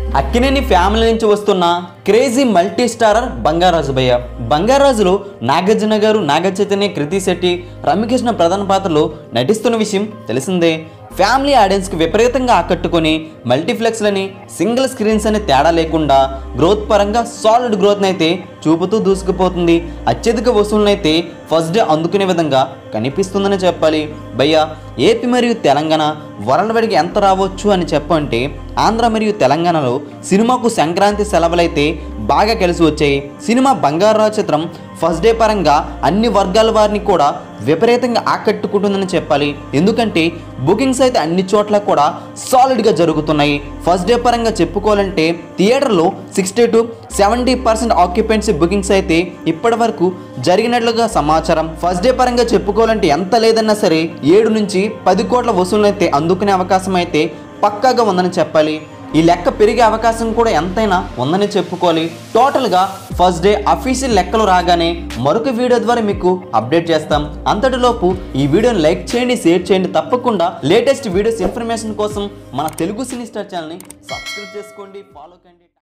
Akkineni family నుంచి వస్తున్న crazy multi starrer Bangarraju భయ్య బంగారాజులో నాగార్జున గారు నాగ చైతన్య కృతి శెట్టి రమ్యకృష్ణ ప్రధాన పాత్రలో నటిస్తున్న విషయం తెలిసిందే ఫ్యామిలీ ఆడియన్స్కి విపరీతంగా ఆకట్టుకొని మల్టీప్లెక్స్లని సింగిల్ స్క్రీన్స్ అనే తేడా లేకుండా గ్రోత్ పరంగా సాలిడ్ గ్రోత్ని అయితే చూపుతూ దూసుకుపోతుంది అత్యధిక వసూళ్ళనైతే ఫస్ట్ డే అందుకునే విధంగా కనిపిస్తుందని చెప్పాలి భయ్య ఏపీ మరియు తెలంగాణ వరల్డ్ వైడ్కి ఎంత రావచ్చు అని చెప్పంటే ఆంధ్ర మరియు తెలంగాణలో సినిమాకు సంక్రాంతి సెలవులైతే బాగా కలిసి వచ్చాయి సినిమా బంగారావు చిత్రం ఫస్ట్ డే పరంగా అన్ని వర్గాల వారిని కూడా విపరీతంగా ఆకట్టుకుంటుందని చెప్పాలి ఎందుకంటే బుకింగ్స్ అయితే అన్ని చోట్ల కూడా సాలిడ్గా జరుగుతున్నాయి ఫస్ట్ డే పరంగా చెప్పుకోవాలంటే థియేటర్లో sixty to seventy percent occupancy bookings అయితే ఇప్పటి వరకు జరిగినట్లుగా సమాచారం ఫస్ట్ డే పరంగా చెప్పుకోవాలంటే ఎంత లేదన్నా సరే ఏడు నుంచి పది కోట్ల వసూలు అయితే అందుకునే అవకాశం అయితే పక్కాగా ఉందని చెప్పాలి ఈ లెక్క పెరిగే అవకాశం కూడా ఎంతైనా ఉందని చెప్పుకోవాలి టోటల్గా ఫస్ట్ డే అఫీషియల్ లెక్కలు రాగానే మరొక వీడియో ద్వారా మీకు అప్డేట్ చేస్తాం అంతటిలోపు ఈ వీడియోని లైక్ చేయండి షేర్ చేయండి తప్పకుండా లేటెస్ట్ వీడియోస్ ఇన్ఫర్మేషన్ కోసం మన తెలుగు సినీ స్టార్ ఛానల్ని సబ్స్క్రైబ్ చేసుకోండి ఫాలో కండి